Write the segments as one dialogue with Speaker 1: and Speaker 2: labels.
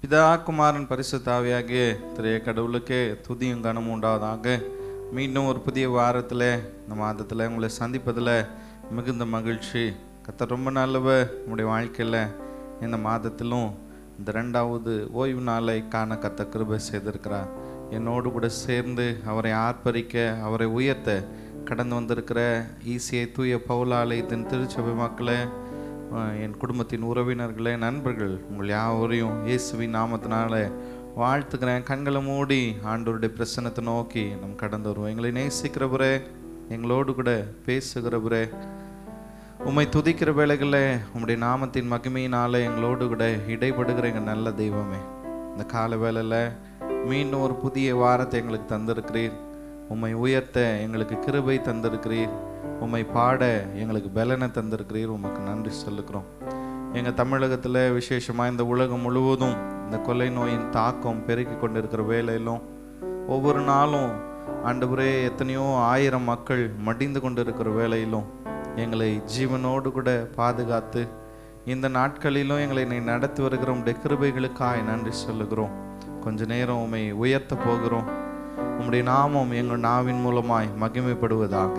Speaker 1: பிதா குமாரன் பரிசுத்தாவியாகிய திரைய கடவுளுக்கே துதியும் கனமும் உண்டாவதாக மீண்டும் ஒரு புதிய வாரத்தில் இந்த மாதத்தில் உங்களை சந்திப்பதில் மிகுந்த மகிழ்ச்சி கத்த ரொம்ப நல்லவ உங்களுடைய வாழ்க்கையில் இந்த மாதத்திலும் இந்த ரெண்டாவது ஓய்வு நாளை காண கத்த கிருபை செய்திருக்கிறார் என்னோடு கூட சேர்ந்து அவரை ஆர்ப்பரிக்க அவரை உயர்த்த கடந்து வந்திருக்கிற ஈசியை தூய பவுலாலயத்தின் திருச்சபை மக்களை அஹ் என் குடும்பத்தின் உறவினர்களே நண்பர்கள் உங்கள் யாவரையும் இயேசுவின் நாமத்தினால வாழ்த்துக்கிறேன் கண்களை மூடி ஆண்டவருடைய பிரசன்னத்தை நோக்கி நம் கடந்து வருவோம் எங்களை நேசிக்கிறவரே எங்களோடு கூட பேசுகிறவரே உம்மை துதிக்கிற வேளைகளில் உம்முடைய நாமத்தின் மகிமையினால எங்களோடு கூட இடைப்படுகிற எங்கள் நல்ல தெய்வமே இந்த கால வேளையில் மீண்டும் ஒரு புதிய வாரத்தை எங்களுக்கு தந்திருக்கிறீர் உம்மை உயர்த்த எங்களுக்கு கிருபை தந்திருக்கிறீர் உம்மை பாட எங்களுக்கு பலனை தந்திருக்கிறீர் உமக்கு நன்றி சொல்லுகிறோம் எங்கள் தமிழகத்தில் விசேஷமாக இந்த உலகம் முழுவதும் இந்த கொலை நோயின் தாக்கம் பெருகி கொண்டிருக்கிற வேலையிலும் ஒவ்வொரு நாளும் ஆண்டவரே எத்தனையோ ஆயிரம் மக்கள் மடிந்து கொண்டிருக்கிற வேளையிலும் எங்களை ஜீவனோடு கூட பாதுகாத்து இந்த நாட்களிலும் எங்களை நீ நடத்தி வருகிற உம்முடைய கிருபைகளுக்காய் நன்றி சொல்லுகிறோம் கொஞ்ச நேரம் உம்மை உயர்த்த போகிறோம் உம்முடைய நாமம் எங்கள் நாவின் மூலமாய் மகிமைப்படுவதாக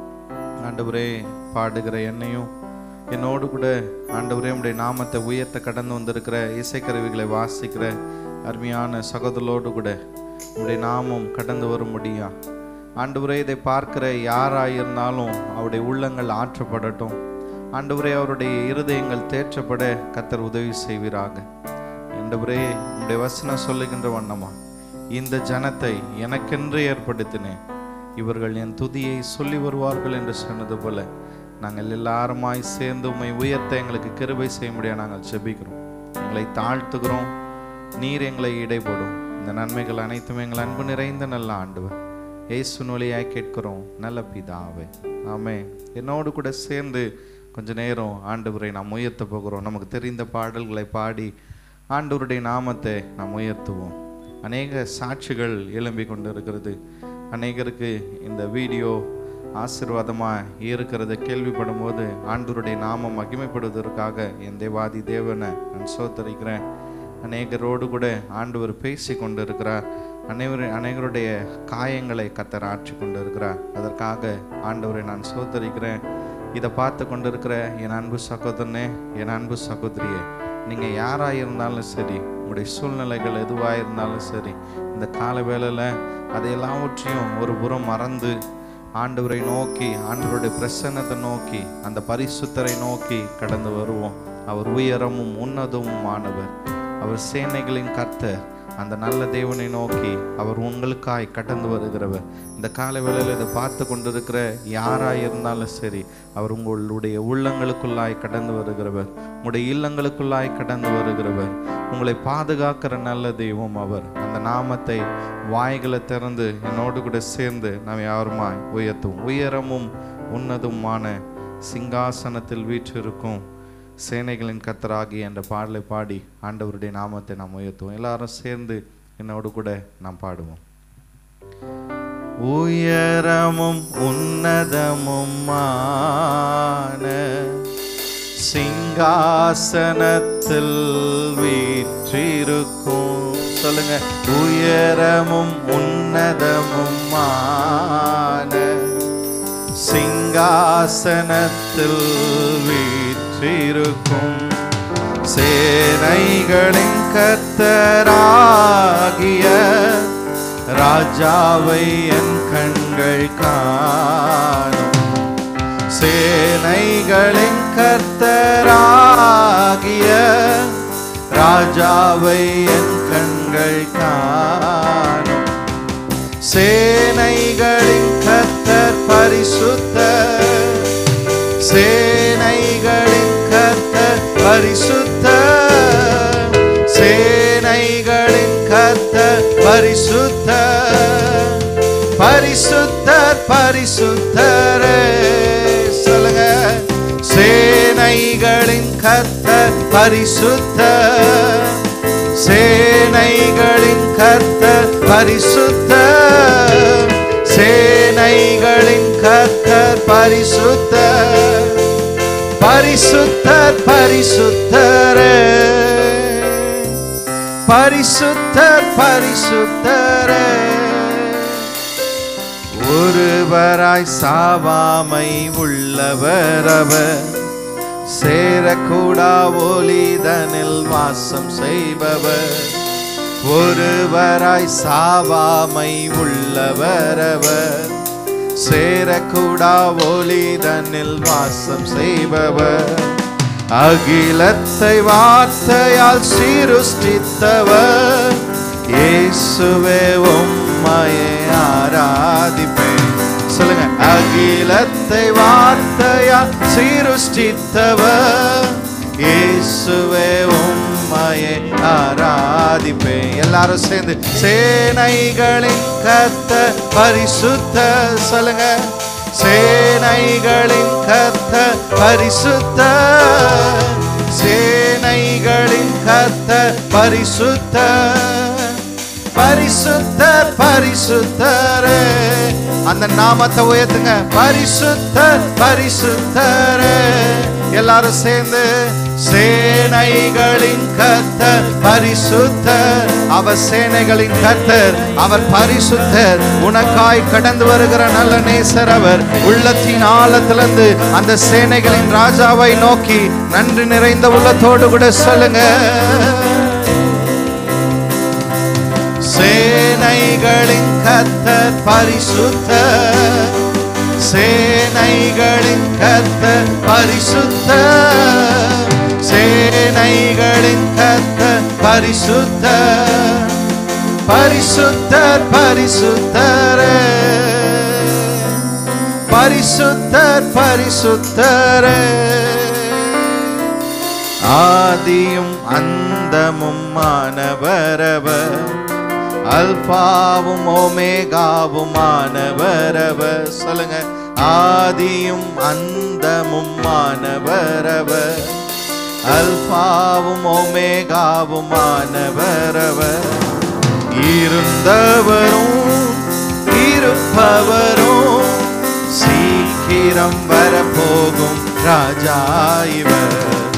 Speaker 1: ஆண்டவரே பாடுகிற என்னையும் என்னோடு கூட ஆண்டவரே உம்முடைய நாமத்தை உயர்த்த கடந்து வந்திருக்கிற இசைக்கருவிகளை வாசிக்கிற அருமையான சகோதரோடு கூட உம்முடைய நாமம் கடந்து வரும்படியா ஆண்டவரே இதை பார்க்கிற யாராயிருந்தாலும் அவருடைய உள்ளங்கள் ஆற்றப்படட்டும் ஆண்டவரே அவருடைய இருதயங்கள் தேற்றப்பட கத்தர் உதவி செய்வீராக ஆண்டவரே உம்முடைய வசனம் சொல்லுகின்ற வண்ணமா இந்த ஜனத்தை எனக்கென்று ஏற்படுத்தினேன் இவர்கள் என் துதியை சொல்லி வருவார்கள் என்று சொன்னது போல நாங்கள் எல்லாருமாய் சேர்ந்து உம்மை உயர்த்த எங்களுக்கு கிருபை செய்ய முடியாது நாங்கள் செபிக்கிறோம் எங்களை தாழ்த்துகிறோம் நீர் எங்களை இடைப்படும் இந்த நன்மைகள் அனைத்தும் எங்கள் அன்பு நிறைந்த நல்ல ஆண்டவர் ஏசு நொழியாய் கேட்கிறோம் நல்ல பிதாவே ஆமே என்னோடு கூட சேர்ந்து கொஞ்ச நேரம் ஆண்டவரை நாம் உயர்த்த போகிறோம் நமக்கு தெரிந்த பாடல்களை பாடி ஆண்டவருடைய நாமத்தை நாம் உயர்த்துவோம் அநேக சாட்சிகள் எழும்பி கொண்டு இருக்கிறது அநேகருக்கு இந்த வீடியோ ஆசீர்வாதமாக இருக்கிறத கேள்விப்படும் போது ஆண்டவருடைய நாமம் மகிமைப்படுவதற்காக என் தேவாதி தேவனை நான் சோத்தரிக்கிறேன் அநேகரோடு கூட ஆண்டவர் பேசி கொண்டு இருக்கிறார் அனைவரு அநேகருடைய காயங்களை கத்தர் ஆற்றி கொண்டு இருக்கிறார் அதற்காக ஆண்டவரை நான் சோத்தரிக்கிறேன் இதை பார்த்து கொண்டு இருக்கிற என் அன்பு சகோதரனே என் அன்பு சகோதரியே நீங்கள் யாராக இருந்தாலும் சரி உங்களுடைய சூழ்நிலைகள் எதுவாக இருந்தாலும் சரி இந்த கால வேளையில் அதை எல்லாவற்றையும் ஒரு புறம் மறந்து ஆண்டவரை நோக்கி ஆண்டவருடைய பிரசன்னத்தை நோக்கி அந்த பரிசுத்தரை நோக்கி கடந்து வருவோம் அவர் உயரமும் உன்னதமும் ஆனவர் அவர் சேனைகளின் கர்த்தர் அந்த நல்ல தேவனை நோக்கி அவர் உங்களுக்காய் கடந்து வருகிறவர் இந்த கால வேளையில் இதை பார்த்து கொண்டிருக்கிற யாராய் இருந்தாலும் சரி அவர் உங்களுடைய உள்ளங்களுக்குள்ளாய் கடந்து வருகிறவர் உங்களுடைய இல்லங்களுக்குள்ளாய் கடந்து வருகிறவர் உங்களை பாதுகாக்கிற நல்ல தெய்வம் அவர் அந்த நாமத்தை வாய்களை திறந்து என்னோடு கூட சேர்ந்து நாம் யாருமாய் உயர்த்தும் உயரமும் உன்னதுமான சிங்காசனத்தில் வீற்றிருக்கும் சேனைகளின் கத்தராகி என்ற பாடலை பாடி ஆண்டவருடைய நாமத்தை நாம் உயர்த்துவோம் எல்லாரும் சேர்ந்து என்னோடு கூட நாம் பாடுவோம் உயரமும் உன்னதமுமான சிங்காசனத்தில் வீற்றிருக்கும் சொல்லுங்க உயரமும் உன்னதமுமான சிங்காசனத்தில் வீற்றிருக்கும் சேனைகளின் கத்தராகிய ராஜாவை என் கண்கள் காணும் சேனைகளின் கர்த்தராகிய ராஜாவை என் கண்கள் காணும் சேனைகளின் கர்த்தர் பரிசுத்த சேனைகளின் கர்த்தர் பரிசுத்த சேனைகளின் கர்த்தர் பரிசுத்த பரிசுத்தர் பரிசுத்தரே சொல்லுங்க சேனைகளின் கர்த்தர் பரிசுத்த சேனைகளின் கர்த்தர் பரிசுத்த சேனைகளின் கர்த்தர் பரிசுத்த பரிசுத்தர் பரிசுத்தரே பரிசுத்தர் பரிசுத்தரே ஒருவராய் சாவாமை உள்ளவர் அவர் சேரக்கூடா ஒளிதனில் வாசம் செய்பவர் ஒருவராய் சாவாமை உள்ளவர் அவர் சேரக்கூடா ஒளிதனில் வாசம் செய்பவர் அகிலத்தை வார்த்தையால் சீருஷ்டித்தவர் இயேசுவே உம்மையே ஆராதிப்பேன் சொல்லுங்க அகிலத்தை வார்த்தையால் சீருஷ்டித்தவர் இயேசுவே உம்மையே ஆராதிப்பேன் எல்லாரும் சேர்ந்து சேனைகளின் கத்த பரிசுத்த சொல்லுங்க சேனைகளின் கத்த பரிசுத்த சேனைகளின் கத்த பரிசுத்த பரிசுத்தர் பரிசுத்தரே அந்த நாமத்தை உயர்த்துங்க பரிசுத்தர் பரிசுத்தரே எல்லாரும் சேர்ந்து சேனைகளின் கர்த்தர் பரிசுத்தர் அவர் சேனைகளின் கர்த்தர் அவர் பரிசுத்தர் உனக்காய் கடந்து வருகிற நல்ல நேசர் அவர் உள்ளத்தின் ஆழத்திலிருந்து அந்த சேனைகளின் ராஜாவை நோக்கி நன்றி நிறைந்த உள்ளத்தோடு கூட சொல்லுங்க சேனைகளின் கர்த்தர் பரிசுத்தர் சேனைகளின் கர்த்தர் பரிசுத்தர் சேனைகளின் கர்த்தர் பரிசுத்தர் பரிசுத்தர் பரிசுத்தரே பரிசுத்தர் பரிசுத்தரே ஆதியும் அந்தமும் மாணவரவர் அல்பாவும் ஓமேகாவும் மாணவரவர் சொல்லுங்க ஆதியும் அந்தமும் மாணவரவர் அல்பாவும் ஓமேகாவும் மாணவரவர் இருந்தவரும் இருப்பவரும் சீக்கிரம் வரப்போகும் ராஜா இவர்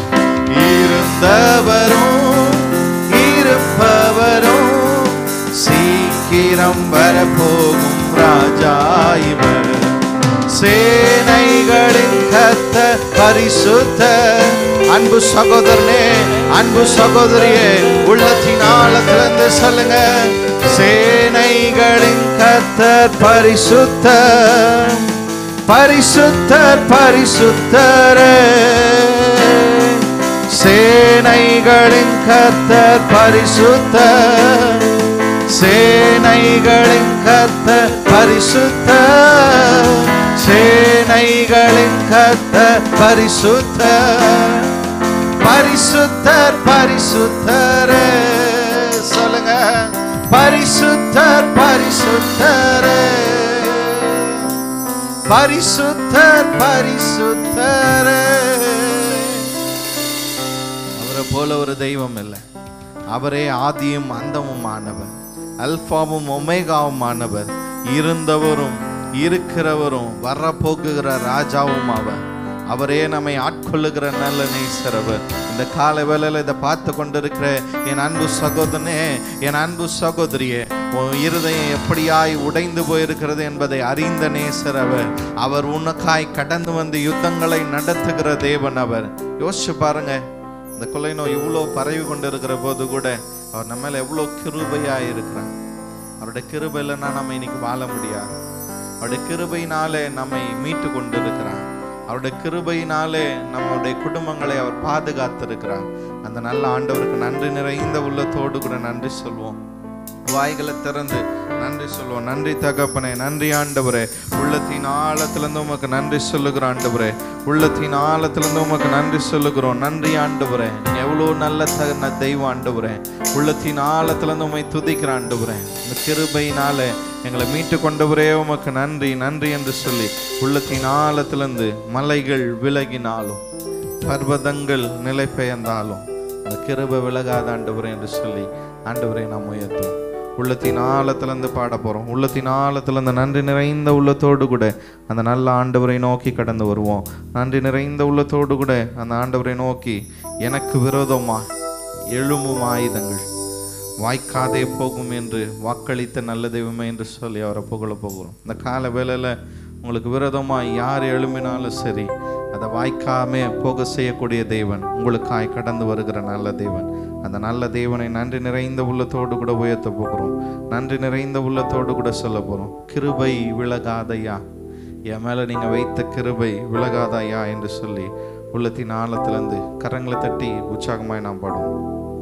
Speaker 1: இருந்தவரும் இருப்பவரும் சீக்கிரம் வரப்போகும் ராஜா இவர் சேனைகளின் கத்த பரிசுத்த அன்பு சகோதரனே அன்பு சகோதரியே உள்ளத்தின் ஆழத்திலிருந்து சொல்லுங்க சேனைகளின் கத்தர் பரிசுத்த பரிசுத்தர் பரிசுத்தரே சேனைகளின் கர்த்தர் பரிசுத்தர் சேனைகளின் கர்த்தர் பரிசுத்தர் சேனைகளின் கர்த்தர் பரிசுத்தர் பரிசுத்தர் பரிசுத்தரே சொல்லுங்க பரிசுத்தர் பரிசுத்தரே பரிசுத்தர் பரிசுத்தரே அவரை போல ஒரு தெய்வம் இல்லை அவரே ஆதியும் அந்தமும் ஆனவர் அல்பாவும் ஒமேகாவும் ஆனவர் இருந்தவரும் இருக்கிறவரும் வரப்போகுகிற ராஜாவும் அவர் அவரே நம்மை ஆட்கொள்ளுகிற நல்ல நேசர் அவர் இந்த கால வேளையில இதை பார்த்து கொண்டிருக்கிற என் அன்பு சகோதரனே என் அன்பு சகோதரியே உன் இருதயம் எப்படியாய் உடைந்து போயிருக்கிறது என்பதை அறிந்த நேசர் அவர் அவர் உனக்காய் கடந்து வந்து யுத்தங்களை நடத்துகிற தேவன் அவர் யோசிச்சு பாருங்க இந்த கொலை நோய் இவ்வளோ பரவி கொண்டு இருக்கிற போது கூட அவர் நம்ம மேல எவ்வளோ கிருபையாக இருக்கிறார் அவருடைய கிருபை இல்லைன்னா நம்ம இன்னைக்கு வாழ முடியாது அவருடைய கிருபையினாலே நம்மை மீட்டு கொண்டு இருக்கிறார் அவருடைய கிருபையினாலே நம்முடைய குடும்பங்களை அவர் பாதுகாத்திருக்கிறார் அந்த நல்ல ஆண்டவருக்கு நன்றி நிறைந்த உள்ளத்தோடு கூட நன்றி சொல்வோம் வாய்களை திறந்து நன்றி சொல்லுவோம் நன்றி தகப்பனே நன்றி ஆண்டவரே உள்ளத்தின் ஆழத்திலிருந்து உமக்கு நன்றி சொல்லுகிறோம் ஆண்டவரே உள்ளத்தின் ஆழத்திலிருந்து உமக்கு நன்றி சொல்லுகிறோம் நன்றி ஆண்டவரே நீங்க எவ்வளோ நல்ல தகுந்த தெய்வம் ஆண்டவரே உள்ளத்தின் ஆழத்திலிருந்து உமை துதிக்கிற ஆண்டவரே இந்த கிருபையினால எங்களை மீட்டு கொண்டவரே உமக்கு நன்றி நன்றி என்று சொல்லி உள்ளத்தின் ஆழத்திலிருந்து மலைகள் விலகினாலும் பர்வதங்கள் நிலை பெயர்ந்தாலும் அந்த கிருபை விலகாத ஆண்டவரே என்று சொல்லி ஆண்டவரை நாம் உயர்த்தும் உள்ளத்தின் ஆழத்திலிருந்து பாட போகிறோம் உள்ளத்தின் ஆழத்திலிருந்து நன்றி நிறைந்த உள்ளத்தோடு கூட அந்த நல்ல ஆண்டவரை நோக்கி கடந்து வருவோம் நன்றி நிறைந்த உள்ளத்தோடு கூட அந்த ஆண்டவரை நோக்கி எனக்கு விரோதமா எழும்பும் ஆயுதங்கள் வாய்க்காதே போகும் என்று வாக்களித்த நல்ல தெய்வமே என்று சொல்லி அவரை புகழ போகிறோம் இந்த கால வேளையில் உங்களுக்கு விரோதமாக யார் எழும்பினாலும் சரி அதை வாய்க்காமே போக செய்யக்கூடிய தேவன் உங்களுக்காய் கடந்து வருகிற நல்ல தேவன் அந்த நல்ல தேவனை நன்றி நிறைந்த உள்ளத்தோடு கூட உயர்த்த போகிறோம் நன்றி நிறைந்த உள்ளத்தோடு கூட சொல்ல போகிறோம் கிருபை விலகாதையா என் மேலே நீங்கள் வைத்த கிருபை விலகாதாயா என்று சொல்லி உள்ளத்தின் ஆழத்திலிருந்து கரங்களை தட்டி உற்சாகமாய் நாம் பாடுவோம்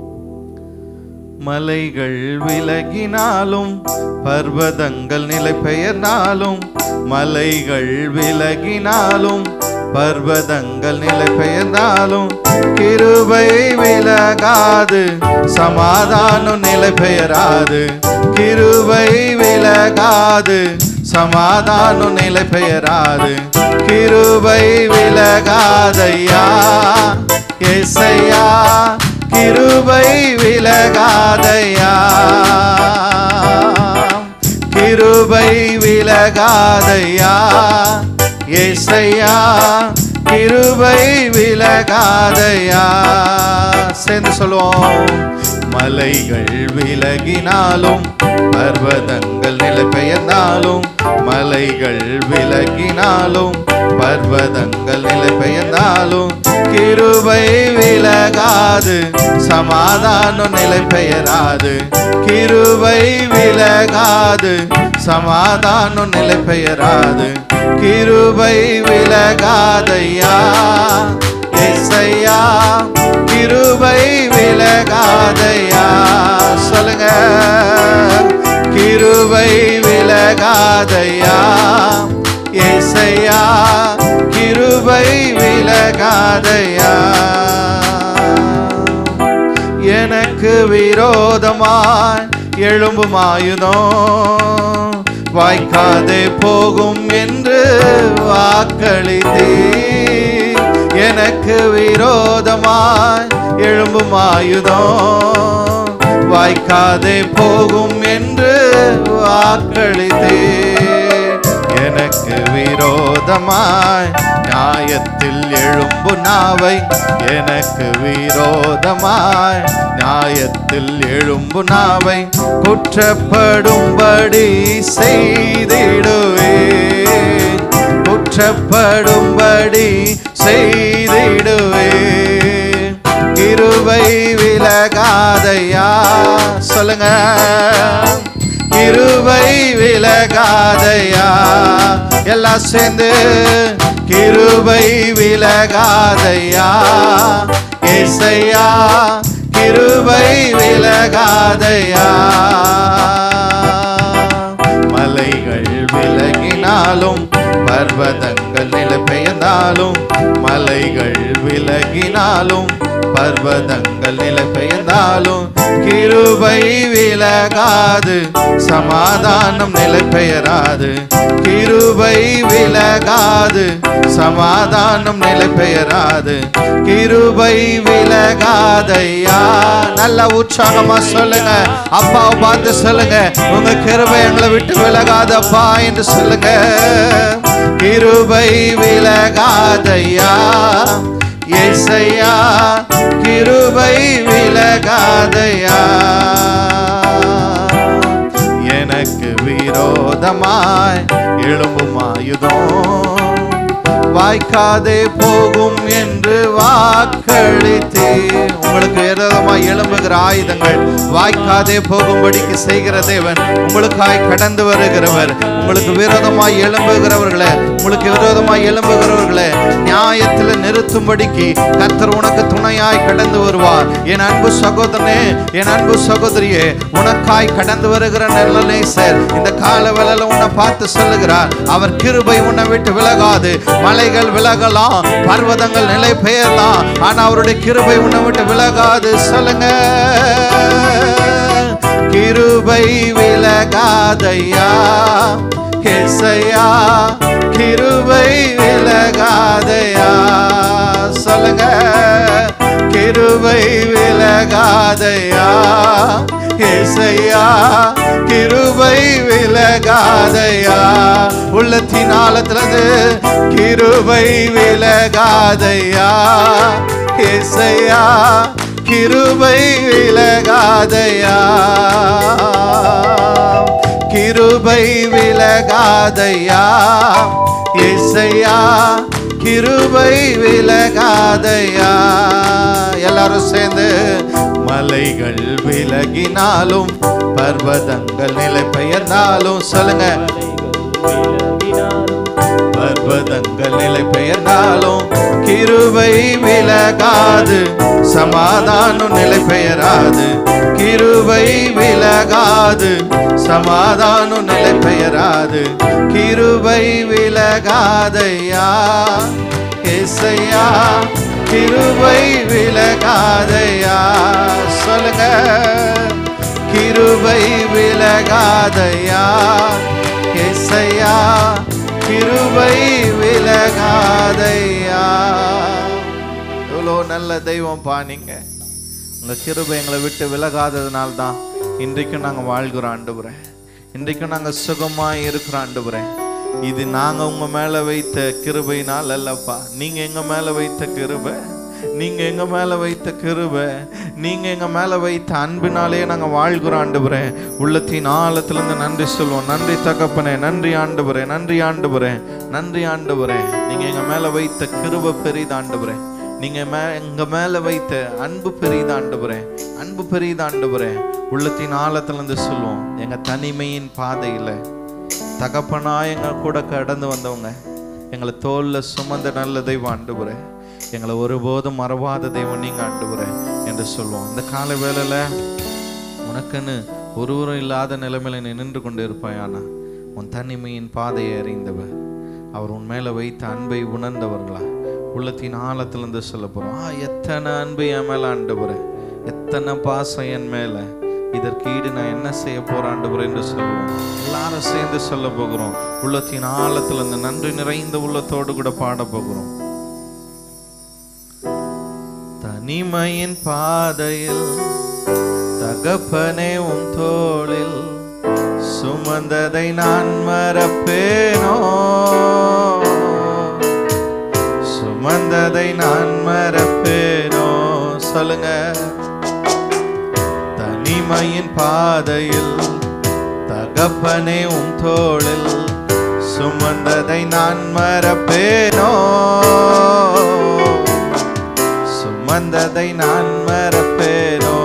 Speaker 1: மலைகள் விலகினாலும் பர்வதங்கள் நிலை பெயர்ந்தாலும் மலைகள் விலகினாலும் பர்வதங்கள் நிலை பெயர்ந்தாலும் கிருபை விலகாது சமாதானம் நிலை பெயராது கிருபை விலகாது சமாதானம் நிலை பெயராது கிருபை விலகாதையா ஏசையா கிருபை விலகாதையா கிருபை விலகாதையா ஏசையா கிருபை விலகாதையா சேர்ந்து சொல்லுவோம் மலைகள் விலகினாலும் பர்வதங்கள் நிலை பெயர்ந்தாலும் மலைகள் விலகினாலும் பர்வதங்கள் நிலை பெயர்ந்தாலும் கிருபை விலகாது சமாதானம் நிலை பெயராது கிருபை விலகாது சமாதானம் நிலை பெயராது கிருபை விலகாதையா எஸ்ஐயா கிருபை விலகாதையா சொல்லுங்க கிருபை விலகாதையா ஏசையா கிருபை விலகாதையா எனக்கு விரோதமாய் எழும்பும் ஆயுதம் வாய்க்காதே போகும் என்று வாக்களித்தே எனக்கு விரோதமாய் எழும்பும் ஆயுதம் வாய்க்காதே போகும் என்று வாக்களித்தே எனக்கு விரோதமாய் நியாயத்தில் எழும்பு நாவை எனக்கு விரோதமாய் நியாயத்தில் எழும்பு நாவை குற்றப்படும்படி செய்திடுவே குற்றப்படும்படி செய்திடுவே கிருபை விலகாதையா சொல்லுங்க கிருபை விலகாதையா எல்லாம் சேர்ந்து கிருபை விலகாதையா ஏசையா கிருபை விலகாதையா மலைகள் விலகினாலும் பர்வதங்கள் நிலை பெயர்ந்தாலும் மலைகள் விலகினாலும் பர்வதங்கள் நிலை பெயர்ந்தாலும் கிருபை விலகாது சமாதானம் நிலை பெயராது கிருபை விலகாது சமாதானம் நிலை பெயராது கிருபை விலகாதையா நல்ல உற்சாகமா சொல்லுங்க அப்பாவை பார்த்து சொல்லுங்க உங்க கிருபை எங்களை விட்டு விலகாதப்பா என்று சொல்லுங்க கிருபை விலகாதையா ஏசையா கிருபை விலகாதையா எனக்கு விரோதமாய் எழும்பும் ஆயுதம் வாய்க்காதே போகும் என்று வாக்களித்தே உங்களுக்கு விரோதமாய் எழும்புகிற ஆயுதங்கள் வாய்க்காதே போகும்படிக்கு செய்கிற தேவன் உங்களுக்காய் கடந்து வருகிறவர் உங்களுக்கு விரோதமாய் எழும்புகிறவர்களே உங்களுக்கு விரோதமாய் எழும்புகிறவர்களே நியாயத்தில் நிறுத்தும்படிக்கு கர்த்தர் உனக்கு துணையாய் கடந்து வருவார் என் அன்பு சகோதரனே என் அன்பு சகோதரியே உனக்காய் கடந்து வருகிற நல்ல நேசர் இந்த கால வேளையில உன்னை பார்த்து சொல்லுகிறார் அவர் கிருபை உன்னை விட்டு விலகாது மலைகள் விலகலாம் பர்வதங்கள் நிலை பெயரலாம் ஆனா அவருடைய கிருபை உன்னை விட்டு விலகாது சொல்லுங்க கிருபை விலகாதையா கேசையா கிருபை விலகாதையா சொல்லுங்க கிருபை விலகாதையா ஏசையா கிருபை விலகாதையா உள்ளத்தின் ஆழத்திலிருந்து கிருபை விலகாதையா ஏசையா கிருபை விலகாதையா கிருபை விலகாதையா இசையா கிருபை விலகாதையா எல்லாரும் சேர்ந்து மலைகள் விலகினாலும் பர்வதங்கள் நிலை பெயர்ந்தாலும் சொல்லுங்க பர்வதங்கள் நிலை பெயர்ந்தாலும் கிருபை விலகாது சமாதானம் நிலை பெயராது கிருபை விலகாது சமாதானம் நிலை பெயராது கிருபை விலகாதையா இசையா கிருபை விலகாதையா சொல்லுங்க கிருபை விலகாதையா இசையா கிருபை விலகாதையா எவ்வளோ நல்ல தெய்வம் பானிங்க உங்கள் கிருபை எங்களை விட்டு விலகாததுனால தான் இன்றைக்கும் நாங்கள் வாழ்கிறோம் ஆண்டுபுறேன் இன்றைக்கும் நாங்கள் சுகமாக இருக்கிறோம் ஆண்டுபுறேன் இது நாங்கள் உங்கள் மேலே வைத்த கிருபையினால் அல்லப்பா நீங்கள் எங்கள் மேலே வைத்த கிருபை நீங்கள் எங்கள் மேலே வைத்த கிருபை நீங்கள் எங்கள் மேலே வைத்த அன்பினாலே நாங்கள் வாழ்கிறோம் ஆண்டுபுறேன் உள்ளத்தின் ஆழத்துலேருந்து நன்றி சொல்லுவோம் நன்றி தகப்பனே நன்றி ஆண்டுபுறேன் நன்றி ஆண்டுபுறேன் நன்றி ஆண்டுபுறேன் நீங்கள் எங்கள் மேலே வைத்த கிருபை பெரிது ஆண்டுபுறேன் நீங்க மே எங்க மேல வைத்த அன்பு பெரிதாண்டுபுறேன் அன்பு பெரிதாண்டுபுறேன் உள்ளத்தின் ஆழத்துல இருந்து சொல்லுவோம் எங்க தனிமையின் பாதையில தகப்பனா எங்க கூட கடந்து வந்தவங்க எங்களை தோல்ல சுமந்த நல்ல தெய்வம் ஆண்டுபுறேன் எங்களை ஒருபோதும் மறவாத தெய்வம் நீங்க ஆண்டுபுறேன் என்று சொல்லுவோம் இந்த கால வேளையில உனக்குன்னு ஒருவரும் இல்லாத நிலைமையில நீ நின்று கொண்டு இருப்பாயானா உன் தனிமையின் பாதையை அறிந்தவர் அவர் உன் மேல வைத்த அன்பை உணர்ந்தவர்களா உள்ளத்தின் ஆழத்திலிருந்து சொல்ல போறோம் ஆ எத்தனை அன்பு என் மேல ஆண்டவரே எத்தனை பாசம் என் மேல இதற்கு ஈடு நான் என்ன செய்ய போறாண்டவர் என்று சொல்லுவோம் எல்லாரும் சேர்ந்து சொல்ல போகிறோம் உள்ளத்தின் ஆழத்திலிருந்து நன்றி நிறைந்த உள்ளத்தோடு கூட பாட போகிறோம் தனிமையின் பாதையில் தகப்பனே உன் தோளில் சுமந்ததை நான் மறப்பேனோ சுமந்ததை நான் மறப்பேனோ சொல்லுங்க தனிமையின் பாதையில் தகப்பனே உன் தோளில் சுமந்ததை நான் மறப்பேனோ சுமந்ததை நான் மறப்பேனோ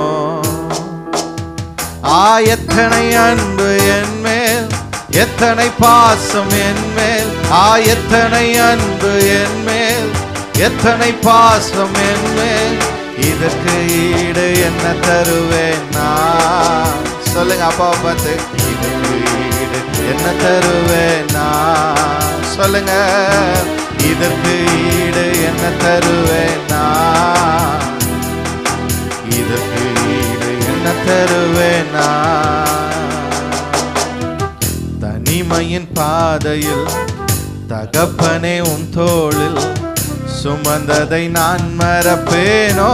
Speaker 1: ஆ எத்தனை அன்பு என் மேல் எத்தனை பாசம் என் மேல் ஆ எத்தனை அன்பு என் மேல் எத்தனை பாசம் என் மேல் இதற்கு ஈடு என்ன தருவேன் நான் சொல்லுங்க அப்பா பார்த்து இதற்கு ஈடு என்ன தருவேன் நான் சொல்லுங்க இதற்கு ஈடு என்ன தருவேன் நான் இதற்கு ஈடு என்ன தருவேன் நான் தனிமையின் பாதையில் தகப்பனே உன் தோளில் சுமந்ததை நான் மறப்பேனோ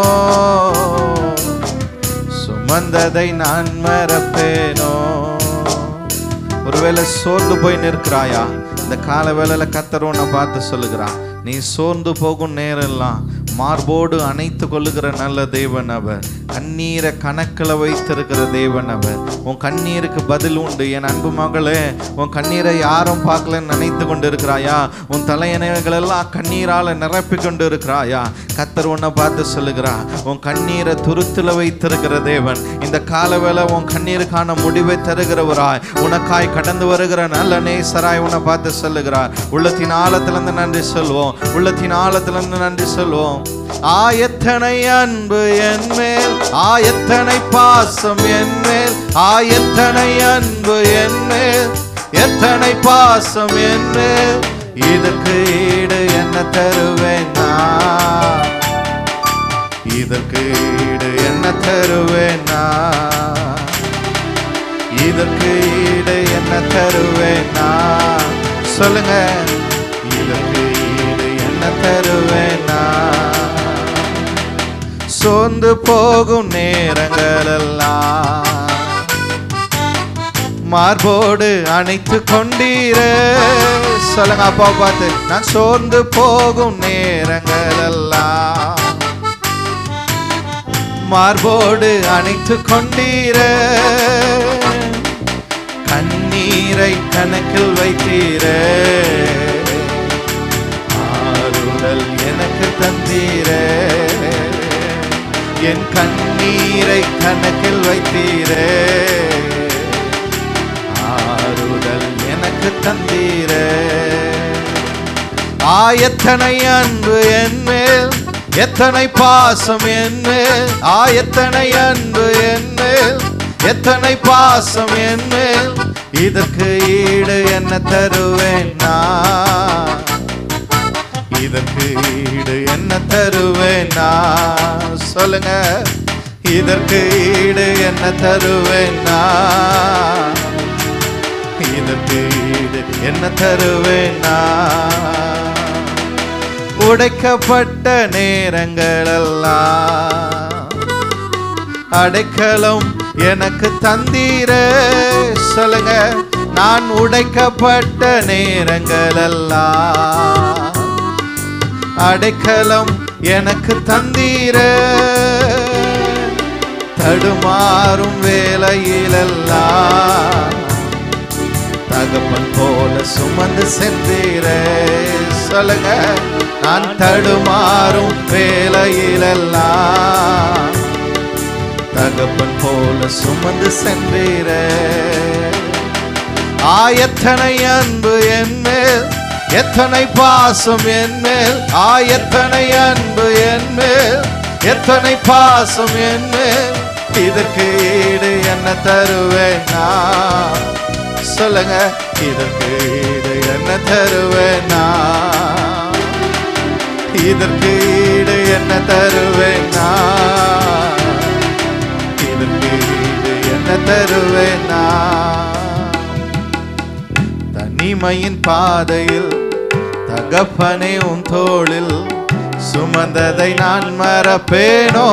Speaker 1: சுமந்ததை நான் மறப்பேனோ ஒருவேளை சோர்ந்து போய் நிற்கிறாயா இந்த கால வேளையில கத்தர் உன்னை பார்த்து சொல்லுகிறா நீ சோர்ந்து போகும் நேரம் எல்லாம் மார்போடு அணைத்து கொள்ளுகிற நல்ல தேவன் அவர் கண்ணீரை கணக்கில் வைத்திருக்கிற தேவன் அவர் உன் கண்ணீருக்கு பதில் உண்டு என் அன்பு மகளே உன் கண்ணீரை யாரும் பார்க்கலன்னு நினைத்து கொண்டு இருக்கிறாயா உன் தலையணைகள் எல்லாம் கண்ணீரால நிரப்பி கொண்டு இருக்கிறாயா கத்தர் உன்னை பார்த்து சொல்லுகிறா உன் கண்ணீரை துருத்துல வைத்திருக்கிற தேவன் இந்த காலவேளை உன் கண்ணீருக்கான முடிவை தருகிறவராய் உனக்காய் கடந்து வருகிற நல்ல நேசராய் உன்னை பார்த்து சொல்லுகிறார் உள்ளத்தின் ஆழத்திலிருந்து நன்றி சொல்வோம் உள்ளத்தின் ஆழத்திலிருந்து நன்றி சொல்வோம் ஆ எத்தனை அன்பு என் மேல் ஆ எத்தனை பாசம் என் மேல் ஆ எத்தனை அன்பு என் மேல் எத்தனை பாசம் என் மேல் இதற்கு ஈடு என்ன தருவேன் நான் இதற்கு ஈடு என்ன தருவேன் நான் இதற்கு ஈடு என்ன தருவேன் நான் சொல்லுங்க இதற்கு ஈடு என்ன தருவேன் நான் சோர்ந்து போகும் நேரங்களெல்லாம் மார்போடு அணைத்து கொண்டீரே சொல்லுங்க அப்பா பார்த்து நான் சோர்ந்து போகும் நேரங்களெல்லாம் மார்போடு அணைத்து கொண்டீரே கண்ணீரை கணக்கில் வைத்தீரே ஆறுதல் எனக்கு தந்தீரே என் கண்ணீரை கணக்கில் வைத்தீரே ஆறுதல் எனக்கு தந்தீரே ஆயத்தனை அன்பு என் மேல் எத்தனை பாசம் என் மேல் ஆயத்தனை அன்பு என் மேல் எத்தனை பாசம் என் மேல் இதற்கு ஈடு என்ன தருவேன் நான் இதற்கு ஈடு என்ன தருவேன் நான் சொல்லுங்க இதற்கு ஈடு என்ன தருவேன் நான் இதற்கு ஈடு என்ன தருவேன் நான் உடைக்கப்பட்ட நேரங்களெல்லாம் அடைக்கலம் எனக்கு தந்தீரே சொல்லுங்க நான் உடைக்கப்பட்ட நேரங்களெல்லாம் அடைக்கலம் எனக்கு தந்தீரே தடுமாறும் வேலையிலெல்லாம் தகப்பன் போல சுமந்து சென்றீரே சொல்லுங்க நான் தடுமாறும் வேலையிலெல்லாம் தகப்பன் போல சுமந்து சென்றீரே ஆயத்தனை அன்பு என் மேல் எத்தனை பாசம் என் மேல் ஆயத்தனை அன்பு என் மேல் எத்தனை பாசம் என் மேல் இதற்கு ஈடு என்ன தருவேன் நான் சொல்லுங்க இதற்கு ஈடு என்ன தருவேன் நான் இதற்கு ஈடு என்ன தருவேன் நான் இதற்கு ஈடு என்ன தருவேன் நான் தனிமையின் பாதையில் தகப்பனே உன் தோளில் சுமந்ததை நான் மறப்பேனோ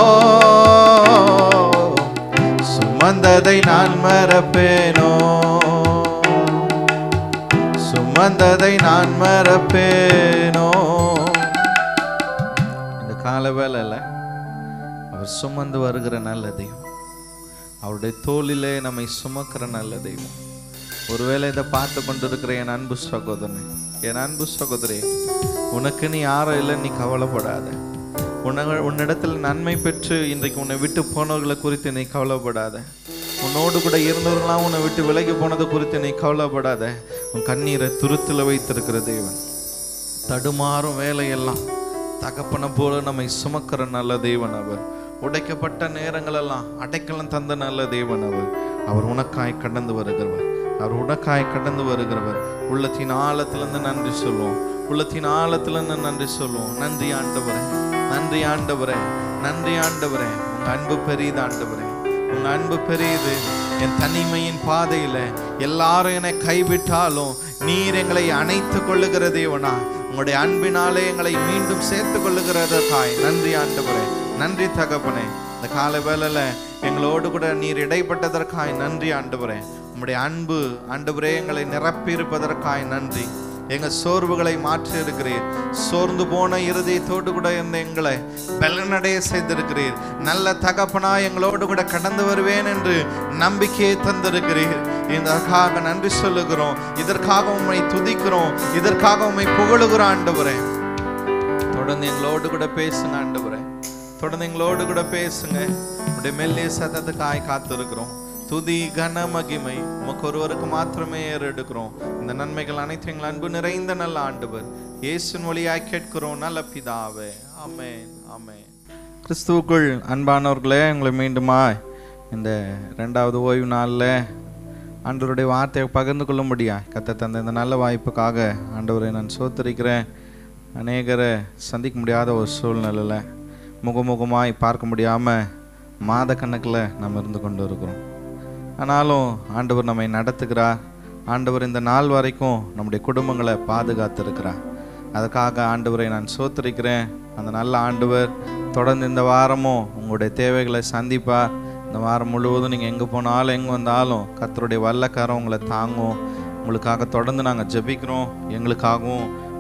Speaker 1: சுமந்ததை நான் மறப்பேனோ சுமந்ததை நான் மறப்பேனோ இந்த கால வேலையில் அவர் சுமந்து வருகிற நல்ல தெய்வம் அவருடைய தோளிலே நம்மை சுமக்கிற நல்ல தெய்வம் ஒருவேளை இதை பார்த்து கொண்டிருக்கிற என் அன்பு சகோதரனே என் அன்பு சகோதரி உனக்கு நீ யாரும் இல்லை நீ கவலைப்படாத உன்ன உன்னிடத்தில் நன்மை பெற்று இன்றைக்கு உன்னை விட்டு போனவர்களை குறித்து நீ கவலைப்படாத உன்னோடு கூட இருந்தவர்களாம் உன்னை விட்டு விலகி போனது குறித்து நீ கவலைப்படாத உன் கண்ணீரை துருத்தில் வைத்திருக்கிற தேவன் தடுமாறும் வேலையெல்லாம் தகப்பனை போல நம்மை சுமக்கிற நல்ல தேவன் அவர் உடைக்கப்பட்ட நேரங்களெல்லாம் அடைக்கலம் தந்த நல்ல தேவன் அவர் அவர் உனக்காய் கடந்து வருகிறவர் அவர் உனக்காய் கடந்து வருகிறவர் உள்ளத்தின் ஆழத்திலிருந்து நன்றி சொல்லுவோம் உள்ளத்தின் ஆழத்திலிருந்து நன்றி சொல்லுவோம் நன்றி ஆண்டவரே நன்றி ஆண்டவரே நன்றி ஆண்டவரே உங்க அன்பு பெரியது ஆண்டவரே உங்க அன்பு பெரியது என் தனிமையின் பாதையில எல்லாரும் என்னை கைவிட்டாலும் நீர் எங்களை அணைத்து கொள்ளுகிற தேவனா உங்களுடைய அன்பினாலே எங்களை மீண்டும் சேர்த்து கொள்ளுகிறதற்காய் நன்றி ஆண்டவரே நன்றி தகப்பனே இந்த கால வேளையில எங்களோடு கூட நீர் இடைப்பட்டதற்காய் நன்றி ஆண்டவரே உம்முடைய அன்பு ஆண்டவரே எங்களை நிரப்பி இருப்பதற்காய் நன்றி எங்க சோர்வுகளை மாற்றி இருக்கிறீர் சோர்ந்து போன இருதயத்தோடு கூட இருந்த எங்களை பலனடைய செய்திருக்கிறீர் நல்ல தகப்பனா எங்களோடு கூட கடந்து வருவேன் என்று நம்பிக்கையை தந்திருக்கிறீர் இதற்காக நன்றி சொல்லுகிறோம் இதற்காக உம்மை துதிக்கிறோம் இதற்காக உம்மை புகழுகிறோம் ஆண்டவரே தொடர்ந்து எங்களோடு கூட பேசுங்க ஆண்டவரே தொடர்ந்து எங்களோடு கூட பேசுங்க உடைய மெல்லிய சத்தத்துக்காய் காத்திருக்கிறோம் துதி கன மகிமை உமக்கு ஒருவருக்கு மாத்திரமே ஏறெடுக்கிறோம் இந்த நன்மைகள் அனைத்தும் எங்கள் அன்பு நிறைந்த நல்ல ஆண்டவர் இயேசுவின் வழியாய் கேட்கிறோம் நல்ல பிதாவே ஆமென் ஆமென் கிறிஸ்துவுக்குள் அன்பானவர்களே உங்களை மீண்டுமா இந்த ரெண்டாவது ஓய்வு நாளில் ஆண்டவருடைய வார்த்தையை பகிர்ந்து கொள்ளும்படியா கத்த தந்த இந்த நல்ல வாய்ப்புக்காக ஆண்டவரை நான் சோத்தரிக்கிறேன் அநேகரை சந்திக்க முடியாத ஒரு சூழ்நிலையில் முகமுகமாய் பார்க்க முடியாமல் மாத கணக்கில் நம்ம இருந்து கொண்டு இருக்கிறோம் ஆனாலும் ஆண்டவர் நம்மை நடத்துகிறார் ஆண்டவர் இந்த நாள் வரைக்கும் நம்முடைய குடும்பங்களை பாதுகாத்திருக்கிறார் அதுக்காக ஆண்டவரை நான் சோத்தரிக்கிறேன் அந்த நல்ல ஆண்டவர் தொடர்ந்து இந்த வாரமும் உங்களுடைய தேவைகளை சந்திப்பார் இந்த வாரம் முழுவதும் நீங்கள் எங்கே போனாலும் எங்கே வந்தாலும் கர்த்தருடைய வல்லக்காரம் உங்களை தாங்கும் உங்களுக்காக தொடர்ந்து நாங்கள் ஜெபிக்கிறோம் எங்களுக்காகவும்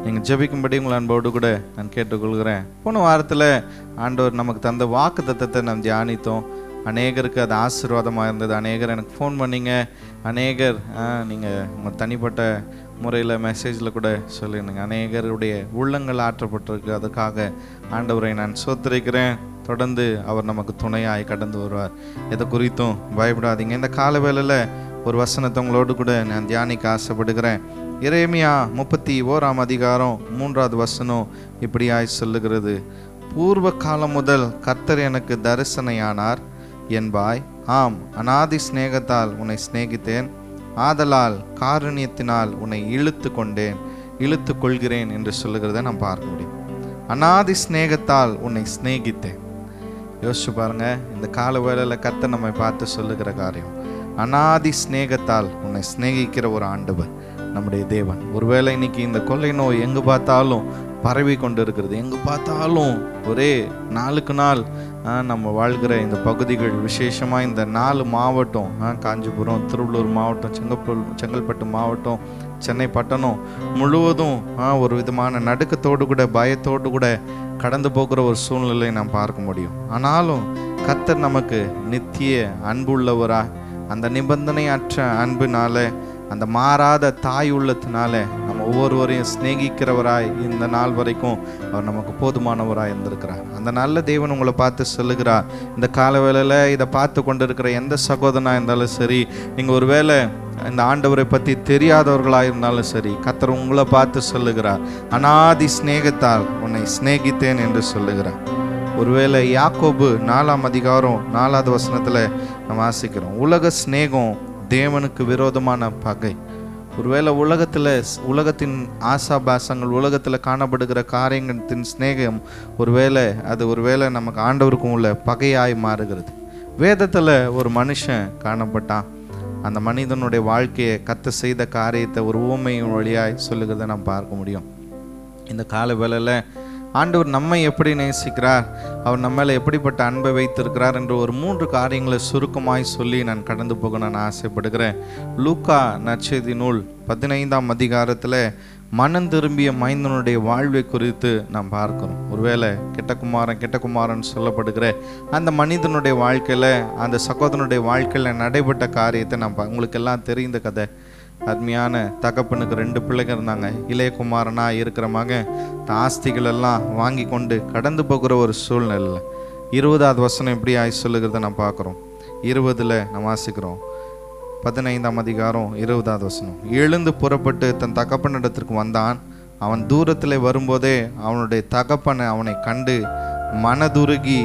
Speaker 1: நீங்கள் ஜெபிக்கும்படி உங்களை அன்போடு கூட நான் கேட்டுக்கொள்கிறேன் போன வாரத்தில் ஆண்டவர் நமக்கு தந்த வாக்கு தத்தத்தை நாம் தியானித்தோம் அநேகருக்கு அது ஆசீர்வாதமாக இருந்தது அநேகர் எனக்கு ஃபோன் பண்ணீங்க அநேகர் நீங்கள் உங்கள் தனிப்பட்ட முறையில் மெசேஜில் கூட சொல்லியிருந்தீங்க அநேகருடைய உள்ளங்கள் ஆற்றப்பட்டிருக்கு அதுக்காக ஆண்டவரை நான் சோத்திரிக்கிறேன் தொடர்ந்து அவர் நமக்கு துணையாய் கடந்து வருவார் எதை குறித்தும் பயப்படாதீங்க இந்த கால வேளையில் ஒரு வசனத்தை உங்களோடு கூட நான் தியானிக்க ஆசைப்படுகிறேன் இறைமையா முப்பத்தி ஓராம் அதிகாரம் மூன்றாவது வசனம் இப்படியாய் சொல்லுகிறது பூர்வ காலம் முதல் கர்த்தர் எனக்கு தரிசனையானார் என்பாய் ஆம் அனாதி சிநேகத்தால் உன்னை சிநேகித்தேன் ஆதலால் காருண்யத்தினால் உன்னை இழுத்து கொண்டேன் இழுத்து கொள்கிறேன் என்று சொல்லுகிறத நான் பார்க்க முடியும் அனாதி சிநேகத்தால் உன்னை சிநேகித்தேன் யோசிச்சு பாருங்க இந்த கால வேளையில் கர்த்தர் நம்மை பார்த்து சொல்லுகிற காரியம் அனாதி சிநேகத்தால் உன்னை சிநேகிக்கிற ஒரு ஆண்டவர் நம்முடைய தேவன் ஒருவேளை இன்னைக்கு இந்த கொள்ளை நோய் எங்கு பார்த்தாலும் பரவி கொண்டு இருக்கிறது எங்கு பார்த்தாலும் ஒரே நாளுக்கு நாள் ஆ, நம்ம வாழ்கிற இந்த பகுதிகள் விசேஷமாக இந்த நாலு மாவட்டம் ஆ, காஞ்சிபுரம் திருவள்ளூர் மாவட்டம் செங்கப்பூர் செங்கல்பட்டு மாவட்டம் சென்னை பட்டணம் முழுவதும் ஆ, ஒரு விதமான நடுக்கத்தோடு கூட பயத்தோடு கூட கடந்து போகிற ஒரு சூழ்நிலையை நாம் பார்க்க முடியும் ஆனாலும் கர்த்தர் நமக்கு நித்திய அன்புள்ளவரா அந்த நிபந்தனையற்ற அன்பினால அந்த மாறாத தாய் உள்ளத்தினால நம்ம ஒவ்வொருவரையும் சிநேகிக்கிறவராய் இந்த நாள் வரைக்கும் அவர் நமக்கு போதுமானவராய் இருந்திருக்கிறார் அந்த நல்ல தேவன் உங்களை பார்த்து சொல்லுகிறார் இந்த காலவேளையில் இதை பார்த்து கொண்டிருக்கிற எந்த சகோதரனாக இருந்தாலும் சரி நீங்கள் ஒருவேளை இந்த ஆண்டவரை பற்றி தெரியாதவர்களாக இருந்தாலும் சரி கத்தர் உங்களை பார்த்து சொல்லுகிறார் அனாதி சிநேகத்தால் உன்னை சிநேகித்தேன் என்று சொல்லுகிறார் ஒருவேளை யாக்கோபு நாலாம் அதிகாரம் நாலாவது வசனத்தில் நம்ம வாசிக்கிறோம் உலக சிநேகம் தேவனுக்கு விரோதமான பகை ஒருவேளை உலகத்தில் உலகத்தின் ஆசாபாசங்கள் உலகத்தில் காணப்படுகிற காரியத்தின் சிநேகம் ஒருவேளை அது ஒருவேளை நமக்கு ஆண்டவருக்கும் உள்ள பகையாய் மாறுகிறது வேதத்தில் ஒரு மனுஷன் காணப்பட்டான் அந்த மனிதனுடைய வாழ்க்கையை கத்த செய்த காரியத்தை ஒரு ஊமையின் வழியாய் சொல்லுகிறதை நாம் பார்க்க முடியும் இந்த கால வேளையில் ஆண்டவர் நம்மை எப்படி நேசிக்கிறார் அவர் நம்ம மேலே எப்படிப்பட்ட அன்பை வைத்திருக்கிறார் என்று ஒரு மூன்று காரியங்களை சுருக்கமாய் சொல்லி நான் கடந்து போக நான் ஆசைப்படுகிறேன் லூக்கா நற்செய்தி நூல் பதினைந்தாம் அதிகாரத்தில் மனம் திரும்பிய மைந்தனுடைய வாழ்வை குறித்து நாம் பார்க்கிறோம் ஒருவேளை கெட்டகுமாரன் கெட்டகுமாரன் சொல்லப்படுகிற அந்த மனிதனுடைய வாழ்க்கையில் அந்த சகோதரனுடைய வாழ்க்கையில் நடைபெற்ற காரியத்தை நான் பா- உங்களுக்கு எல்லாம் தெரிந்த கதை அருமையான தகப்பனுக்கு ரெண்டு பிள்ளைங்க இருந்தாங்க இளையகுமாரனா இருக்கிற மகன் தன் ஆஸ்திகள் எல்லாம் வாங்கி கொண்டு கடந்து போகிற ஒரு சூழ்நிலை இருபதாவது வசனம் எப்படி ஆய் சொல்லுகிறத நான் பார்க்குறோம் இருபதுல நான் வாசிக்கிறோம் பதினைந்தாம் அதிகாரம் இருபதாவது வசனம் எழுந்து புறப்பட்டு தன் தகப்பனிடத்திற்கு வந்தான் அவன் தூரத்தில் வரும்போதே அவனுடைய தகப்பனை அவனை கண்டு மனதுருகி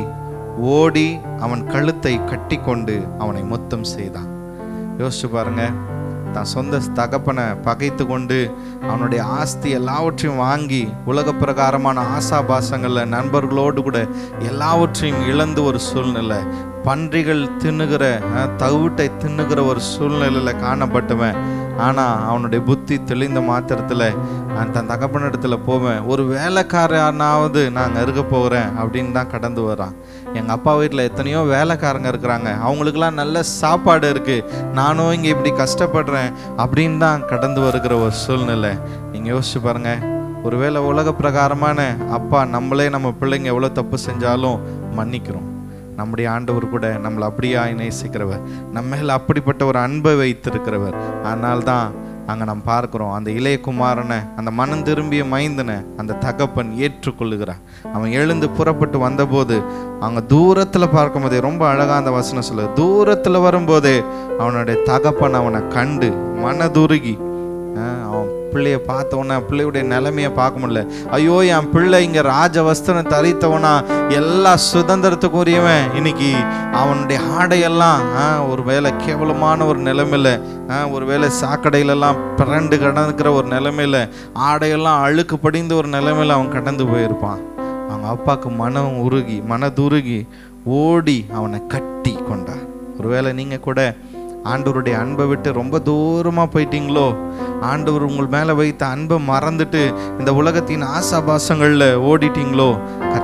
Speaker 1: ஓடி அவன் கழுத்தை கட்டிக்கொண்டு அவனை முத்தம் செய்தான் யோசிச்சு பாருங்க தான் சொந்த தகப்பனை பகைத்து கொண்டு அவனுடைய ஆஸ்தி எல்லாவற்றையும் வாங்கி உலக பிரகாரமான ஆசாபாசங்களில் நண்பர்களோடு கூட எல்லாவற்றையும் இழந்து ஒரு சூழ்நிலை பன்றிகள் தின்னுகிற அஹ், தவிட்டை தின்னுகிற ஒரு சூழ்நிலையில் காணப்பட்டவன் ஆனால் அவனுடைய புத்தி தெளிந்த மாத்திரத்தில் நான் தன் தகப்பனிடத்துல போவேன் ஒரு வேலைக்காரனாவது நான் இருக்க போகிறேன் அப்படின்னு தான் கடந்து வரான் எங்கள் அப்பா வீட்டில் எத்தனையோ வேலைக்காரங்க இருக்கிறாங்க அவங்களுக்கெல்லாம் நல்ல சாப்பாடு இருக்குது நானும் இங்கே இப்படி கஷ்டப்படுறேன் அப்படின்னு தான் கடந்து வருகிற ஒரு சூழ்நிலை நீங்கள் யோசிச்சு பாருங்க ஒருவேளை உலக பிரகாரமான அப்பா நம்மளே நம்ம பிள்ளைங்க எவ்வளோ தப்பு செஞ்சாலும் மன்னிக்கிறோம் நம்முடைய ஆண்டவர் கூட நம்மளை அப்படியாய் நேசிக்கிறவர் நம்ம மேல அப்படிப்பட்ட ஒரு அன்பை வைத்திருக்கிறவர் அதனால தான் அங்கே நாம் பார்க்கிறோம் அந்த இளைய குமாரனை அந்த மனம் திரும்பிய மைந்தனை அந்த தகப்பன் ஏற்றுக்கொள்ளுகிறான் அவன் எழுந்து புறப்பட்டு வந்தபோது அவங்க தூரத்தில் பார்க்கும்போதே ரொம்ப அழகாக அந்த வசனம் சொல்லுது தூரத்தில் வரும்போதே அவனுடைய தகப்பன் அவனை கண்டு மனதுருகி ஆஹ் அவன் பிள்ளைய பார்த்த உடனே பிள்ளையுடைய நிலைமையை பார்க்க முடியல ஐயோ என் பிள்ளை இங்கே ராஜ வஸ்திரம் தரித்தவனா எல்லா சுதந்திரத்துக்கும் உரியவன் இன்னைக்கு அவனுடைய ஆடையெல்லாம் ஆஹ், ஒரு வேலை கேவலமான ஒரு நிலைமையில ஆஹ், ஒரு வேலை சாக்கடையிலெல்லாம் பிறண்டு கிடந்துக்கிற ஒரு நிலைமையில ஆடையெல்லாம் அழுக்கு படிந்த ஒரு நிலைமையில அவன் கடந்து போயிருப்பான் அவங்க அப்பாவுக்கு மனம் உருகி மனதுருகி ஓடி அவனை கட்டி கொண்டார் ஒருவேளை நீங்கள் கூட ஆண்டவருடைய அன்பை விட்டு ரொம்ப தூரமாக போயிட்டீங்களோ ஆண்டவர் உங்கள் மேலே வைத்த அன்பை மறந்துட்டு இந்த உலகத்தின் ஆசாபாசங்களில் ஓடிட்டீங்களோ கர்த்தர்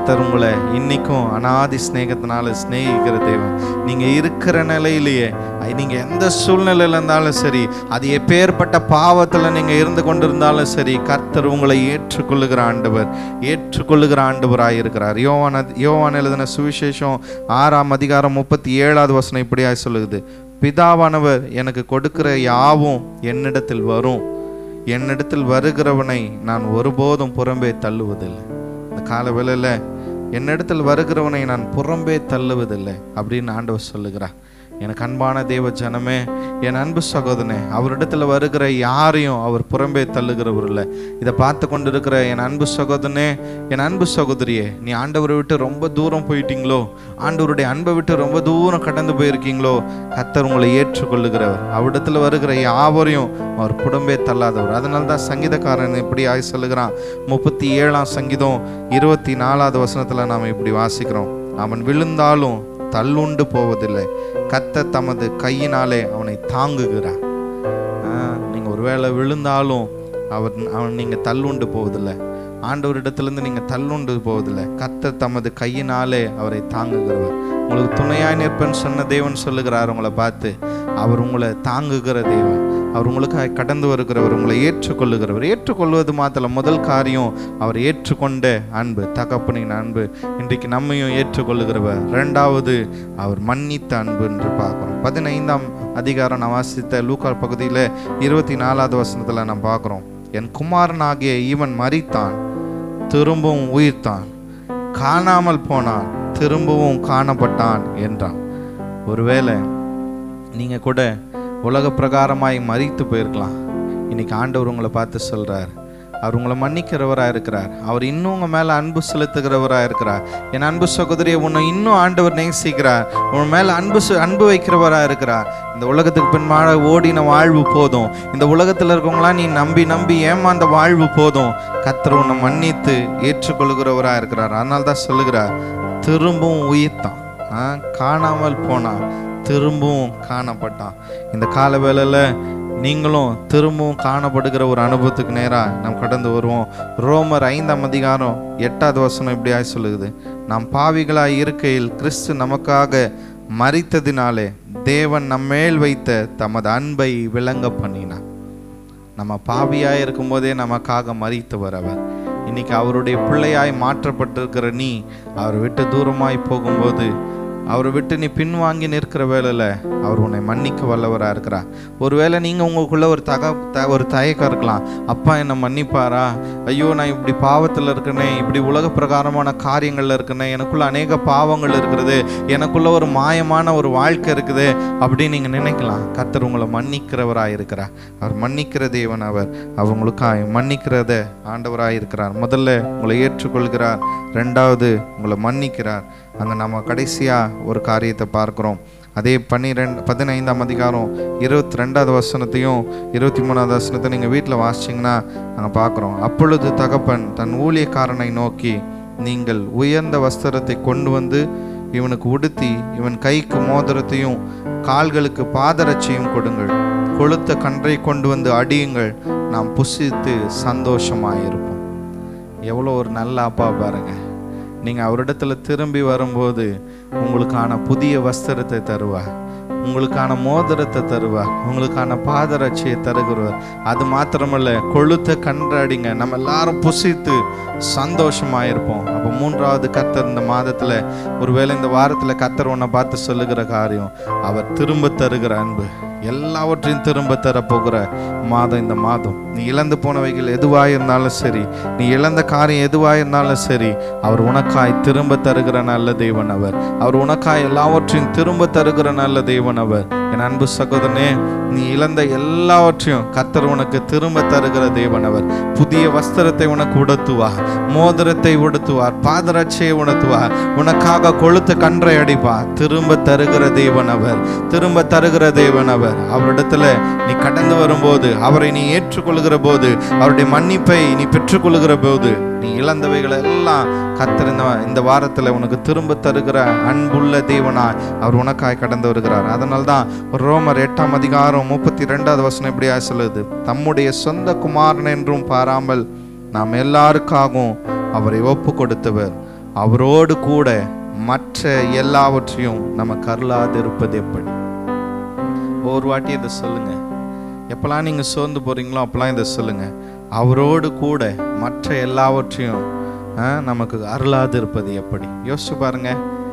Speaker 1: கத்தர் உங்களை இன்னைக்கும் அனாதி ஸ்நேகத்தினால சிநேகிக்கிற தேவன் நீங்க இருக்கிற நிலையிலேயே ஐ- நீங்க எந்த சூழ்நிலையில இருந்தாலும் சரி அது எப்பேற்பட்ட பாவத்துல நீங்க இருந்து கொண்டிருந்தாலும் சரி கர்த்தர் உங்களை ஏற்றுக்கொள்ளுகிற ஆண்டவர் ஏற்றுக்கொள்ளுகிற ஆண்டவராய் இருக்கிறார் யோவான் அத்- யோவான் எழுதின சுவிசேஷம் ஆறாம் அதிகாரம் முப்பத்தி ஏழாவது வசனம் இப்படியாய் சொல்லுது பிதாவானவர் எனக்கு கொடுக்கிற யாவும் என்னிடத்தில் வரும் என்னிடத்தில் வருகிறவனை நான் ஒருபோதும் புறம்பே தள்ளுவதில்லை இந்த கால வேளையில என்னிடத்தில் வருகிறவனை நான் புறம்பே தள்ளுவதில்லை அப்படின்னு ஆண்டவர் சொல்லுகிறார் எனக்கு அன்பான தேவ ஜனமே என் அன்பு சகோதரனே அவரிடத்துல வருகிற யாரையும் அவர் புறம்பே தள்ளுகிறவர் இல்லை இதை பார்த்து கொண்டிருக்கிற என் அன்பு சகோதரனே என் அன்பு சகோதரியே நீ ஆண்டவரை விட்டு ரொம்ப தூரம் போயிட்டீங்களோ ஆண்டவருடைய அன்பை விட்டு ரொம்ப தூரம் கடந்து போயிருக்கீங்களோ கத்தர் உங்களை ஏற்றுக்கொள்ளுகிறவர் அவரிடத்துல வருகிற யாவரையும் அவர் புடம்பே தள்ளாதவர் அதனால தான் சங்கீதக்காரன் இப்படி ஆய் சொல்லுகிறான் முப்பத்தி ஏழாம் சங்கீதம் இருபத்தி நாலாவது வசனத்துல நாம் இப்படி வாசிக்கிறோம் அவன் விழுந்தாலும் தள்ளுண்டு போவதில்லை கத்த தமது கையினாலே அவனை தாங்குகிறார் ஆஹ், நீங்க ஒருவேளை விழுந்தாலும் அவர் அவன் நீங்க தள்ளுண்டு போவதில்லை ஆண்டவரிடத்திலிருந்து நீங்க தள்ளுண்டு போவதில்லை கத்த தமது கையினாலே அவரை தாங்குகிறவர் உங்களுக்கு துணையாய் நிற்பேன்னு சொன்ன தேவன் சொல்லுகிறார் உங்களை பார்த்து அவர் உங்களை தாங்குகிற தேவன் அவர் உங்களுக்காக கடந்து வருகிறவர் உங்களை ஏற்றுக்கொள்ளுகிறவர் ஏற்றுக்கொள்வது மாத்திரம் முதல் காரியம் அவர் ஏற்றுக்கொண்ட அன்பு தகப்பனின் அன்பு இன்றைக்கு நம்மையும் ஏற்றுக்கொள்ளுகிறவர் ரெண்டாவது அவர் மன்னித்த அன்பு என்று பார்க்குறோம் பதினைந்தாம் அதிகாரம் நான் வாசித்த லூக்கால் பகுதியில் இருபத்தி நாலாவது வசனத்தில் நான் பார்க்குறோம் என் குமாரனாகிய இவன் மரித்தான் திரும்பவும் உயிர்த்தான் காணாமல் போனான் திரும்பவும் காணப்பட்டான் என்றான் ஒருவேளை நீங்கள் கூட உலக பிரகாரமாய் மறித்து போயிருக்கலாம் இன்னைக்கு ஆண்டவர் உங்களை பார்த்து சொல்றார் அவர் உங்களை மன்னிக்கிறவராக இருக்கிறார் அவர் இன்னும் உங்கள் மேலே அன்பு செலுத்துகிறவராக இருக்கிறார் என் அன்பு சகோதரியை உன்னை இன்னும் ஆண்டவர் நேசிக்கிறார் உன் மேலே அன்பு செ- அன்பு வைக்கிறவராக இருக்கிறார் இந்த உலகத்துக்கு பின்பாக ஓடின வாழ்வு போதும் இந்த உலகத்தில் இருக்கவங்களாம் நீ நம்பி நம்பி ஏமாந்த வாழ்வு போதும் கத்தர் உன்னை மன்னித்து ஏற்றுக்கொள்கிறவராக இருக்கிறார் அதனால தான் சொல்லுகிறார் திரும்பவும் உயிர்த்தான் ஆ, காணாமல் போனான் திரும்பவும் காணப்பட்டான் இந்த கால வேளையில நீங்களும் திரும்பவும் காணப்படுகிற ஒரு அனுபவத்துக்கு நேராக நாம் கடந்து வருவோம் ரோமர் ஐந்தாம் அதிகாரம் எட்டாவது வசனம் இப்படியாய் சொல்லுது நாம் பாவிகளாய் இருக்கையில் கிறிஸ்து நமக்காக மரித்ததினாலே தேவன் நம்மேல் வைத்த தமது அன்பை விளங்க பண்ணினார் நம்ம பாவியாய் இருக்கும்போதே நமக்காக மறித்தவர் அவர் இன்னைக்கு அவருடைய பிள்ளையாய் மாற்றப்பட்டிருக்கிற நீ அவர் விட்டு தூரமாய் போகும்போது அவரை விட்டு நீ பின்வாங்கி நிற்கிற வேளையில் அவர் உன்னை மன்னிக்க வல்லவராக இருக்கிறார் ஒருவேளை நீங்கள் உங்களுக்குள்ள ஒரு தக த ஒரு தயக்கம் இருக்கலாம் அப்பா என்னை மன்னிப்பாரா ஐயோ நான் இப்படி பாவத்தில் இருக்கனே இப்படி உலக பிரகாரமான காரியங்களில் இருக்கனே எனக்குள்ள அநேக பாவங்கள் இருக்கிறது எனக்குள்ள ஒரு மாயமான ஒரு வாழ்க்கை இருக்குது அப்படின்னு நீங்கள் நினைக்கலாம் கர்த்தர் உங்களை மன்னிக்கிறவராக இருக்கிறார் அவர் மன்னிக்கிற தேவன் அவர் அவர் உங்களுக்காய் மன்னிக்கிறத ஆண்டவராக இருக்கிறார் முதல்ல உங்களை ஏற்றுக்கொள்கிறார் ரெண்டாவது உங்களை மன்னிக்கிறார் அங்கே நம்ம கடைசியாக ஒரு காரியத்தை பார்க்குறோம் அதே பன்னிரெண்டு பதினைந்தாம் அதிகாரம் இருபத்தி ரெண்டாவது வசனத்தையும் இருபத்தி மூணாவது வசனத்தை நீங்கள் வீட்டில் வாசிச்சிங்கன்னா அங்கே பார்க்குறோம் அப்பொழுது தகப்பன் தன் ஊழியக்காரனை நோக்கி நீங்கள் உயர்ந்த வஸ்திரத்தை கொண்டு வந்து இவனுக்கு உடுத்தி இவன் கைக்கு மோதிரத்தையும் கால்களுக்கு பாதரட்சியும் கொடுங்கள் கொளுத்த கன்றை கொண்டு வந்து அடியுங்கள் நாம் புசித்து சந்தோஷமாயிருப்போம் எவ்வளோ ஒரு நல்ல அப்பா பாருங்க நீங்கள் அவரிடத்துல திரும்பி வரும்போது உங்களுக்கான புதிய வஸ்திரத்தை தருவார் உங்களுக்கான மோதிரத்தை தருவார் உங்களுக்கான பாதரட்சியை தருகிறவர் அது மாத்திரமல்ல கொழுத்த கன்றாடிங்க நம்ம எல்லாரும் புசித்து சந்தோஷமாயிருப்போம் அப்போ மூன்றாவது கத்தர் இந்த மாதத்தில் ஒருவேளை இந்த வாரத்தில் கத்தர் உன்னை பார்த்து சொல்லுகிற காரியம் அவர் திரும்ப தருகிற அன்பு எல்லாவற்றையும் திரும்ப தரப்போகிற மாதம் இந்த மாதம் நீ இழந்து போனவைகள் எதுவாக இருந்தாலும் சரி நீ இழந்த காரியம் எதுவாக இருந்தாலும் சரி அவர் உனக்காய் திரும்ப தருகிற நல்ல தேவன் அவர் அவர் உனக்காய் எல்லாவற்றையும் திரும்ப தருகிற நல்ல தேவன் அவர் என் அன்பு சகோதரனே நீ இழந்த எல்லாவற்றையும் கத்தர் உனக்கு திரும்ப தருகிற தேவன் அவர் புதிய வஸ்திரத்தை உனக்கு உடுத்துவார் மோதிரத்தை உடுத்துவார் பாதரட்சியை உணர்த்துவார் உனக்காக கொளுத்த கன்றை அடிப்பார் திரும்ப தருகிற தேவன் அவர் திரும்ப தருகிற தேவன் அவர் அவரிடத்துல நீ கடந்து வரும்போது அவரை நீ ஏற்றுக்கொள்கிற போது அவருடைய மன்னிப்பை நீ பெற்றுக்கொள்கிற போது நீ இழந்தவைகளை எல்லாம் கத்தர் இந்த இந்த வாரத்தில் உனக்கு திரும்ப தருகிற அன்புள்ள தேவனாய் அவர் உனக்காய் கடந்து வருகிறார் அதனால தான் ரோமர் எட்டாம் அதிகாரம் முப்பத்தி ரெண்டாவது வசனம் இப்படியா சொல்லுது தம்முடைய சொந்த குமாரன் என்றும் பாராமல் நாம் எல்லாருக்காகவும் அவரை ஒப்பு கொடுத்தவர் அவரோடு கூட மற்ற எல்லாவற்றையும் நம்ம கருளாது இருப்பது எப்படி ஒரு வாட்டி இதை சொல்லுங்க எப்பெல்லாம் நீங்க சோர்ந்து போறீங்களோ அப்பெல்லாம் இதை சொல்லுங்க அவரோடு கூட மற்ற எல்லாவற்றையும் ஆ, நமக்கு அருளாது இருப்பது எப்படி யோசிச்சு பாருங்க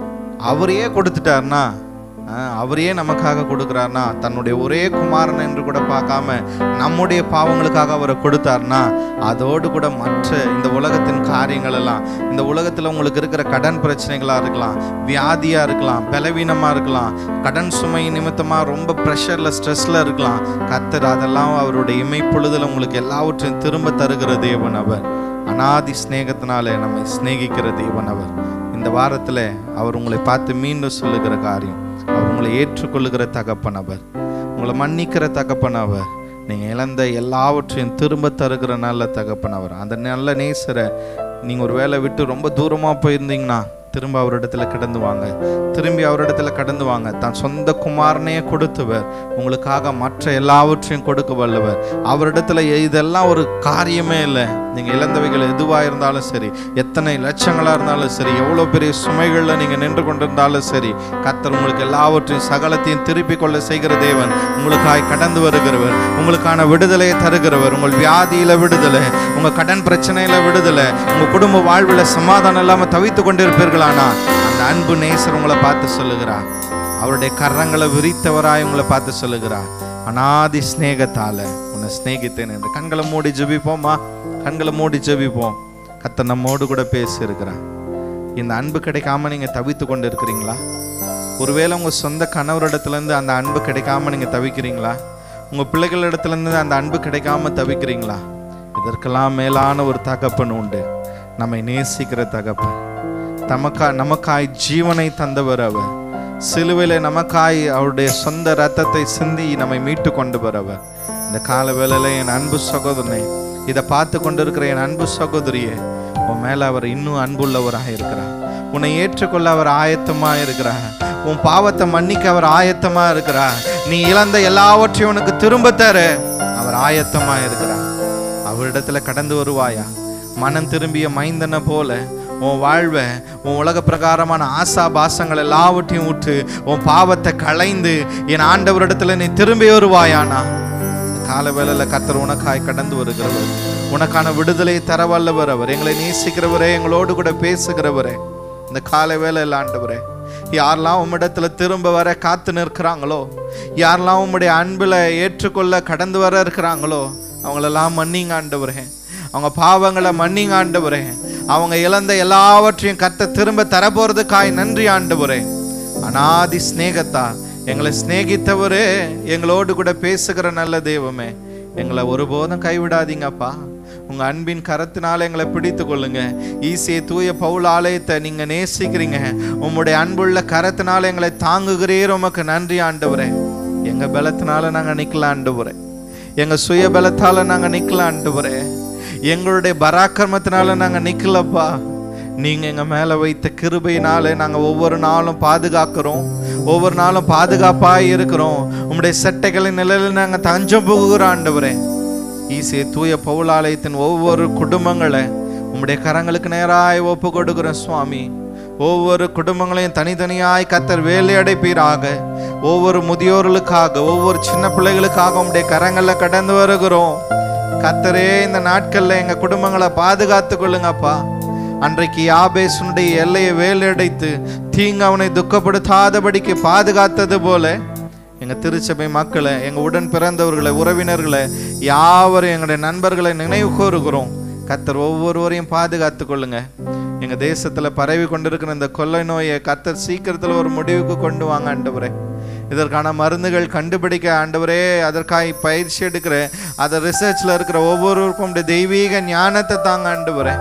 Speaker 1: அவரையே கொடுத்துட்டாருன்னா ஆ, அவரையே நமக்காக கொடுக்குறாருன்னா தன்னுடைய ஒரே குமாரன் என்று கூட பார்க்காம நம்முடைய பாவங்களுக்காக அவரை கொடுத்தாருன்னா அதோடு கூட மற்ற இந்த உலகத்தின் காரியங்கள் எல்லாம் இந்த உலகத்தில் உங்களுக்கு இருக்கிற கடன் பிரச்சனைகளாக இருக்கலாம் வியாதியாக இருக்கலாம் பலவீனமாக இருக்கலாம் கடன் சுமை நிமித்தமாக ரொம்ப ப்ரெஷரில் ஸ்ட்ரெஸ்ஸில் இருக்கலாம் கத்தர் அதெல்லாம் அவருடைய இமைப்பொழுதில் உங்களுக்கு எல்லாவற்றையும் திரும்ப தருகிற தேவன் அவர் அனாதி சிநேகத்தினாலே நம்மை சிநேகிக்கிற தேவன் அவர் இந்த வாரத்தில் அவர் உங்களை பார்த்து மீண்டும் சொல்லுகிற காரியம் அவர் உங்களை ஏற்றுக்கொள்ளுகிற தகப்பன் அவர் உங்களை மன்னிக்கிற தகப்பன் அவர் நீங்கள் இழந்த எல்லாவற்றையும் திரும்ப தருகிற நல்ல தகப்பன் அவர் அந்த நல்ல நேசரை நீங்கள் ஒரு வேலை விட்டு ரொம்ப தூரமாக போயிருந்தீங்கன்னா திரும்ப அவரிடத்துல கடந்து வாங்க திரும்பி அவரிடத்துல கடந்து வாங்க தான் சொந்த குமாரனையே கொடுத்தவர் உங்களுக்காக மற்ற எல்லாவற்றையும் கொடுக்க வல்லவர் அவரிடத்துல இதெல்லாம் ஒரு காரியமே இல்லை நீங்கள் இழந்தவைகள் எதுவாக இருந்தாலும் சரி எத்தனை லட்சங்களாக இருந்தாலும் சரி எவ்வளோ பெரிய சுமைகளில் நீங்கள் நின்று கொண்டிருந்தாலும் சரி கத்தர் உங்களுக்கு எல்லாவற்றையும் சகலத்தையும் திருப்பி கொள்ள செய்கிற தேவன் உங்களுக்காய் கடந்து வருகிறவர் உங்களுக்கான விடுதலையை தருகிறவர் உங்கள் வியாதியில விடுதலை உங்கள் கடன் பிரச்சனையில விடுதலை உங்கள் குடும்ப வாழ்வில் சமாதானம் இல்லாமல் தவித்து கொண்டிருப்பீர்களானா அந்த அன்பு நேசர் உங்களை பார்த்து சொல்லுகிறார் அவருடைய கரங்களை விரித்தவராய் உங்களை பார்த்து சொல்லுகிறார் அனாதி சிநேகத்தால உன்னை சிநேகித்தேன் என்று கண்களை மூடி ஜெபிப்போமா கண்களை மூடி ஜெபிப்போம் கத்த நம்மோடு கூட பேசி இருக்கிறார் இந்த அன்பு கிடைக்காம நீங்க தவித்து கொண்டு இருக்கிறீங்களா ஒருவேளை உங்க சொந்த கணவரிடத்துல இருந்து அந்த அன்பு கிடைக்காம நீங்க தவிக்கிறீங்களா உங்க பிள்ளைகளிடத்துல இருந்து அந்த அன்பு கிடைக்காம தவிக்கிறீங்களா இதற்கெல்லாம் மேலான ஒரு தகப்பன் உண்டு நம்மை நேசிக்கிற தகப்பன் தமக்கா நமக்காய் ஜீவனை தந்தவர் அவர் சிலுவையில நமக்காய் அவருடைய சொந்த ரத்தத்தை சிந்தி நம்மை மீட்டு கொண்டு வரவர் இந்த கால வேளையில என் அன்பு சகோதரனே இதை பார்த்து கொண்டிருக்கிற என் அன்பு சகோதரியே உன் மேல அவர் இன்னும் அன்புள்ளவராக இருக்கிறார் உன்னை ஏற்றுக்கொள்ள அவர் ஆயத்தமா இருக்கிறார் உன் பாவத்தை மன்னிக்க அவர் ஆயத்தமா இருக்கிறார் நீ இழந்த எல்லாவற்றையும் உனக்கு திரும்ப தர அவர் ஆயத்தமா இருக்கிறார் அவரிடத்துல கடந்து வருவாயா மனம் திரும்பிய மைந்தனை போல உன் வாழ்வை உன் உலக பிரகாரமான ஆசா பாசங்கள் எல்லாவற்றையும் விட்டு உன் பாவத்தை களைந்து என் ஆண்டவரிடத்துல நீ திரும்பி வருவாயானா இந்த கால வேளையில கத்தர் உனக்காய் கடந்து வருகிறவர் உனக்கான விடுதலையை தர வல்லவர் அவர் எங்களை நேசிக்கிறவரே எங்களோடு கூட பேசுகிறவரே இந்த கால வேளையில் ஆண்டவரே யாரெல்லாம் உம்மிடத்துல திரும்ப வர காத்து நிற்கிறாங்களோ யாரெல்லாம் உம்முடைய அன்பில் ஏற்றுக்கொள்ள கடந்து வர இருக்கிறாங்களோ அவங்களெல்லாம் மன்னிங்க ஆண்டவரே அவங்க பாவங்களை மன்னிங்க ஆண்டவரே அவங்க இழந்த எல்லாவற்றையும் கத்த திரும்ப தரப்போறதுக்காய் நன்றி ஆண்டவரே அனாதி சிநேகத்தா எங்களை சிநேகித்தவரே எங்களோடு கூட பேசுகிற நல்ல தெய்வமே எங்களை ஒருபோதும் கைவிடாதீங்கப்பா உங்க அன்பின் கரத்தினால எங்களை பிடித்து கொள்ளுங்க ஈசிய தூய பவுல் ஆலயத்தை நீங்க நேசிக்கிறீங்க உம்முடைய அன்புள்ள கரத்தினால எங்களை தாங்குகிறீர் உமக்கு நன்றி ஆண்டவரே எங்க பலத்தினால நாங்க நிக்கலாம் ஆண்டவரே எங்க சுய பலத்தால நாங்க நிக்கலாம் ஆண்டவரே எங்களுடைய பராக்கிரமத்தினால நாங்க நிக்கலப்பா நீங்க எங்க மேல வைத்த கிருபையினால நாங்க ஒவ்வொரு நாளும் பாதுகாக்கிறோம் ஒவ்வொரு நாளும் பாதுகாப்பாய் இருக்கிறோம் உம்முடைய சட்டைகளின் நிலையில நாங்க தஞ்சம் புகுகிறோம் ஆண்டவரே ஈசிய தூய பவுலாலயத்தின் ஒவ்வொரு குடும்பங்களை உம்முடைய கரங்களுக்கு நேராய் ஒப்பு கொடுக்கிறோம் சுவாமி ஒவ்வொரு குடும்பங்களையும் தனித்தனியாய் கத்தர் வேலையடைப்பீராக ஒவ்வொரு முதியோர்களுக்காக ஒவ்வொரு சின்ன பிள்ளைகளுக்காக உம்முடைய கரங்கள்ல கடந்து வருகிறோம் கத்தரே இந்த நாட்கள்ல எங்க குடும்பங்களை பாதுகாத்து கொள்ளுங்கப்பா அன்றைக்கு யாபேசனுடைய எல்லையை வேலையடைத்து தீங்கு அவனை துக்கப்படுத்தாதபடிக்கு பாதுகாத்தது போல எங்க திருச்சபை மக்களை எங்க உடன் பிறந்தவர்களை உறவினர்களை யாவரும் எங்களுடைய நண்பர்களை நினைவு கூறுகிறோம் கத்தர் ஒவ்வொருவரையும் பாதுகாத்து கொள்ளுங்க எங்க தேசத்துல பரவி கொண்டிருக்கிற இந்த கொள்ளை நோயை கத்தர் சீக்கிரத்துல ஒரு முடிவுக்கு கொண்டு வாங்க ஆண்டவரே இதற்கான மருந்துகள் கண்டுபிடிக்க ஆண்டவரே அதற்காக பயிற்சி எடுக்கிற அதை ரிசர்ச்ல இருக்கிற ஒவ்வொருவருக்கும் உம்முடைய தெய்வீக ஞானத்தை தாங்க ஆண்டவரே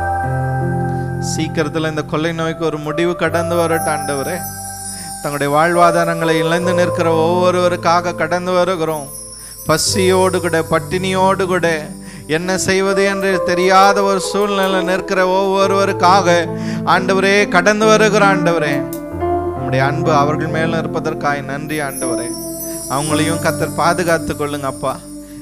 Speaker 1: சீக்கிரத்துல இந்த கொள்ளை நோய்க்கு ஒரு முடிவு கடந்து வரட்டும் ஆண்டவரே தங்களுடைய வாழ்வாதாரங்களை இழந்து நிற்கிற ஒவ்வொருவருக்காக கடந்து வருகிறோம் பசியோடு கூட பட்டினியோடு கூட என்ன செய்வது என்று தெரியாத ஒரு சூழ்நிலை நிற்கிற ஒவ்வொருவருக்காக ஆண்டவரே கடந்து வருகிற ஆண்டவரே உம்முடைய அன்பு அவர்கள் மேலும் இருப்பதற்காக நன்றி ஆண்டவரே அவங்களையும் கத்தர் பாதுகாத்து கொள்ளுங்க அப்பா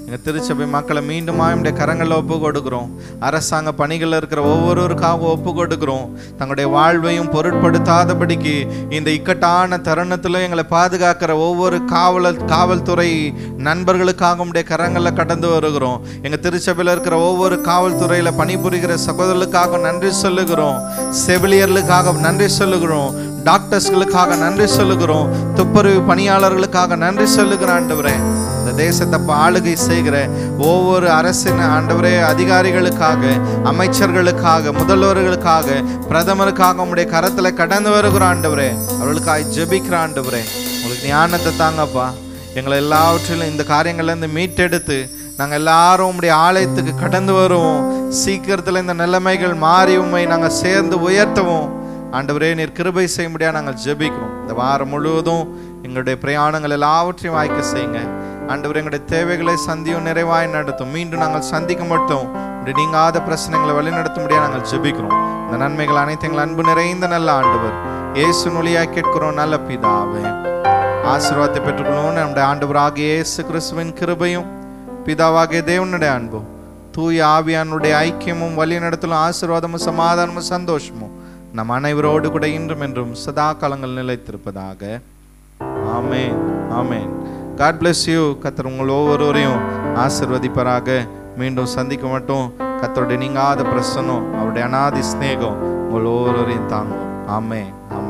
Speaker 1: எங்கள் திருச்சபை மக்களை மீண்டும் நம்முடைய கரங்களில் ஒப்பு கொடுக்குறோம் அரசாங்க பணிகளில் இருக்கிற ஒவ்வொருவருக்காக ஒப்பு கொடுக்குறோம் தங்களுடைய வாழ்வையும் பொருட்படுத்தாதபடிக்கு இந்த இக்கட்டான தருணத்தில் எங்களை பாதுகாக்கிற ஒவ்வொரு காவலர் காவல்துறை நண்பர்களுக்காக உடைய கரங்களில் கடந்து வருகிறோம் எங்கள் திருச்சபையில் இருக்கிற ஒவ்வொரு காவல்துறையில் பணிபுரிகிற சகோதரர்களுக்காக நன்றி சொல்லுகிறோம் செவிலியர்களுக்காக நன்றி சொல்லுகிறோம் டாக்டர்ஸ்களுக்காக நன்றி சொல்லுகிறோம் துப்புரவு பணியாளர்களுக்காக நன்றி சொல்லுகிற ஆண்டவரே இந்த தேசத்தை ப- ஆளுகை செய்கிற ஒவ்வொரு அரசின் ஆண்டவரே அதிகாரிகளுக்காக அமைச்சர்களுக்காக முதல்வர்களுக்காக பிரதமருக்காக உம்முடைய கரத்துல கடந்து வருகிற ஆண்டவரே அவர்களுக்காக ஜெபிக்கிற ஆண்டவரே உங்களுக்கு ஞானத்தை தாங்கப்பா எங்களை எல்லாவற்றிலும் இந்த காரியங்கள்ல இருந்து மீட்டெடுத்து நாங்கள் எல்லாரும் உம்முடைய ஆலயத்துக்கு கடந்து வருவோம் சீக்கிரத்தில் இந்த நிலைமைகள் மாறி உண்மை நாங்கள் சேர்ந்து உயர்த்தவும் ஆண்டவரே நீர் கிருபை செய்ய முடியாது நாங்கள் ஜெபிக்கிறோம் இந்த வாரம் முழுவதும் எங்களுடைய பிரயாணங்கள் எல்லாவற்றையும் வாய்க்க செய்யுங்க ஆண்டவர் எங்களுடைய தேவைகளை சந்தியும் நிறைவாய் நடத்தும் மீண்டும் நாங்கள் சந்திக்க மட்டும் இப்படி நீங்காத பிரச்சனைகளை வழிநடத்த முடியாது நாங்கள் ஜெபிக்கிறோம் இந்த நன்மைகள் அனைத்து எங்கள் அன்பு நிறைந்த நல்ல ஆண்டவர் இயேசு நொழியாய் கேட்கிறோம் நல்ல பிதாவே ஆசீர்வாதத்தை பெற்றுக்கொள்ளணும்னு நம்முடைய ஆண்டவராகிய இயேசு கிறிஸ்துவின் கிருபையும் பிதாவாகிய தேவனுடைய அன்பும் தூய ஆவியானுடைய ஐக்கியமும் வழி நடத்தலும் ஆசீர்வாதமும் சமாதானமும் சந்தோஷமும் நம் அனைவரோடு கூட இன்றும் என்றும் சதா காலங்கள் நிலைத்திருப்பதாக ஆமென் ஆமென் காட் bless யூ கத்தர் உங்கள் ஒவ்வொருவரையும் ஆசிர்வதிப்பராக மீண்டும் சந்திக்க மட்டும் கத்தருடைய நீங்காத பிரசனம் அவருடைய அனாதி சிநேகம் உங்கள் ஒவ்வொருவரையும் தாங்கும் ஆமென் ஆமென்